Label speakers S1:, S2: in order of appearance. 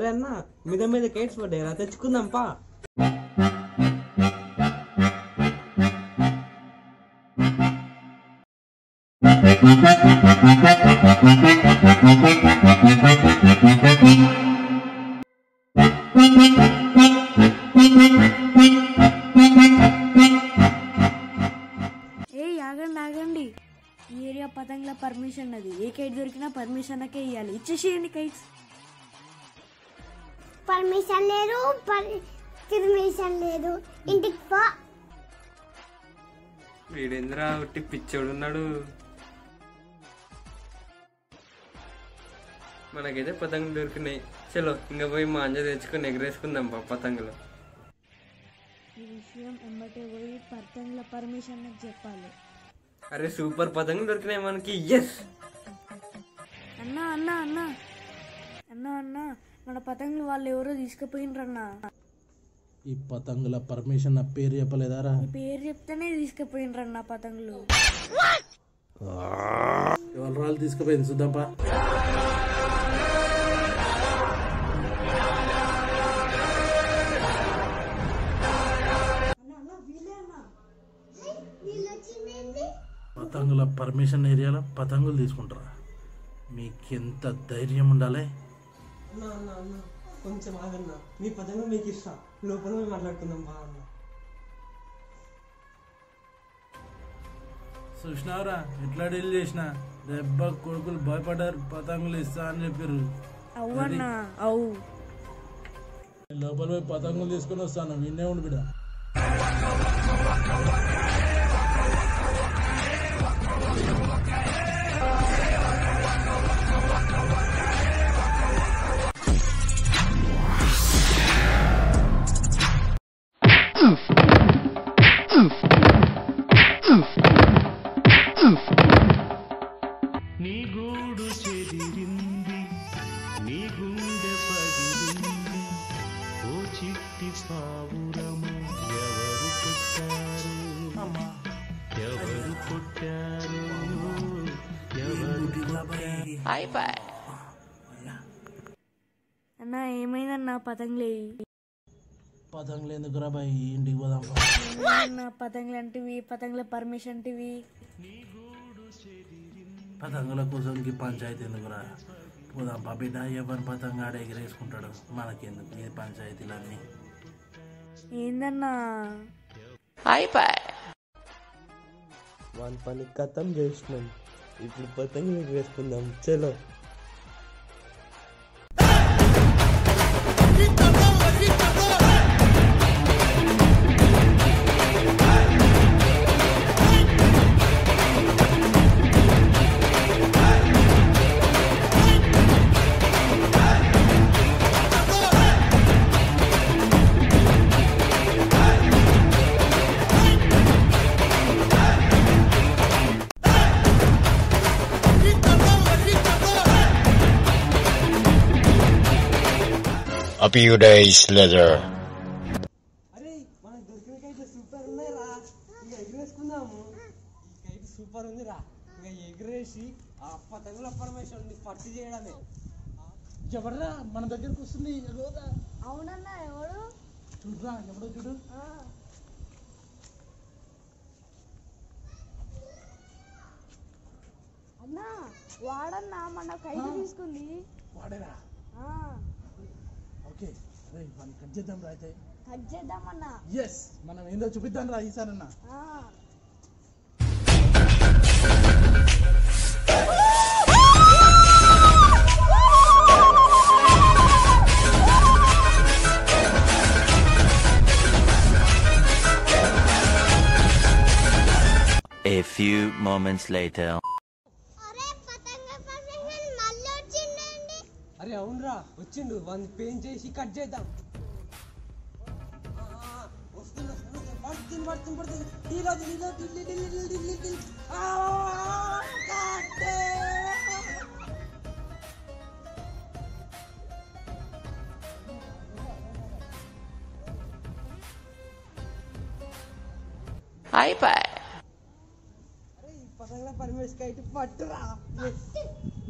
S1: ఒరే అన్న మీద మీద కేట్స్ పడ్డాయి రా తెచ్చుకుందాం పా
S2: ఏ ఆగండి ఆగండి ఈ ఏరియా పతంగుల పర్మిషన్ అది ఏ కైట్ దొరికినా పర్మిషన్ అకే ఇవ్వాలి ఇచ్చేసేయండి కైట్స్
S3: పర్మిషన్ లేదు పర్మిషన్ లేదు ఇంటికి పో
S1: వీడేంద్రా ఉట్టి పిచ్చోడున్నాడు మనకైతే పతంగులు దొరికినాయి చలో ఇంకా పోయి మా అంజ తెచ్చుకొని ఎగరేసుకుందాం పా పతంగులు
S2: ఈ విషయం ఎంబటే పోయి పతంగుల పర్మిషన్ నాకు చెప్పాలి
S1: అరే సూపర్ పతంగులు దొరికినాయి మనకి ఎస్
S2: అన్నా అన్నా అన్నా అన్నా అన్నా మన పతంగులు వాళ్ళు ఎవరో తీసుకుపోయినరన్నా
S4: ఈ పతంగుల పర్మిషన్ నా పేరు చెప్పలేదారా
S2: ఈ పేరు చెప్తేనే తీసుకుపోయినరన్నా పతంగులు
S4: ఎవరు రాళ్ళు తీసుకుపోయింది చూద్దాంపా పతంగుల పర్మిషన్ ఏరియాలో పతంగులు తీసుకుంటారా మీకెంత ధైర్యం ఉండాలి
S1: అన్న అన్న అన్న కొంచెం ఆగన్నా మీ పతంగులు మీకు ఇస్తా లోపల పోయి మాట్లాడుకుందాం బా అన్న
S4: చూసినావురా ఎట్లా డీల్ చేసిన దెబ్బ కొడుకులు భయపడ్డారు పతంగులు ఇస్తా అని చెప్పారు
S2: అవ్వన్నా అవు
S4: నేను లోపల పోయి పతంగులు తీసుకొని వస్తాను విన్నే ఉండి బిడ్డ
S5: నీ గూడు చెదిరింది నీ గుండె పగిలింది ఓ చిట్టి పావురము ఎవరు కొట్టారు ఎవరు కొట్టారు ఎవరు
S2: అన్నా ఏమైందన్నా పతంగులే
S4: పతంగులు ఎందుకురా బాయ్ ఇంటికి పోదాం
S2: ఏమైందన్నా పతంగులు అంటివి పతంగుల పర్మిషన్ అంటివి
S4: పతంగుల కోసం ఈ పంచాయతీ ఎందుకురా పోదాం పా బిడ్డ ఎవరి పతంగ ఆడ ఎగిరేసుకుంటాడు మనకెందుకు ఈ పంచాయతీలన్నీ
S2: ఏందన్నా
S1: వన్ పని కథం చేసినాం ఇప్పుడు పతంగులు ఎగరేసుకుందాం చలో
S6: A few days later.
S1: అరే మనకు దొరికిన కైతే సూపర్ ఉన్నాయి రా ఇంకా ఎగరేసుకుందాము ఈ కైతే సూపర్ ఉంది రా ఇంకా ఎగరేసి ఆ పతంగుల పరమేశ్వరుని ఉంది పట్టు చేయడమే
S4: ఎవర్రా మన దగ్గరకు వస్తుంది
S2: అవునన్నా ఎవరు
S4: చూడరా ఎవడో చూడు
S2: అన్నా వాడన్నా మన కైలు తీసుకుంది
S4: వాడేరా ఓకే రే మనం కట్ చేద్దాం రా అయితే
S2: కట్ చేద్దామన్నా
S4: ఎస్ మనం ఏందో చూపిద్దాం రా ఈసారన్నా
S7: A few moments later.
S3: అరే పతంగ పర్మిషన్ మళ్ళీ వచ్చిందండి
S1: అరే అవునరా వచ్చిండు వన్ పెయింట్ చేసి కట్ చేద్దాం ఆ, ఆ, వస్తుంది వస్తుంది వస్తుంది. పడుతుంది పడుతుంది పడుతుంది డీలో డీలో ఢిల్లీ ఢిల్లీ ఢిల్లీ ఢిల్లీ ఢిల్లీ ఆ, కట్టే. అరే ఈ పతంగుల పరమేశ్వర్ అయితే పట్టురా Yes.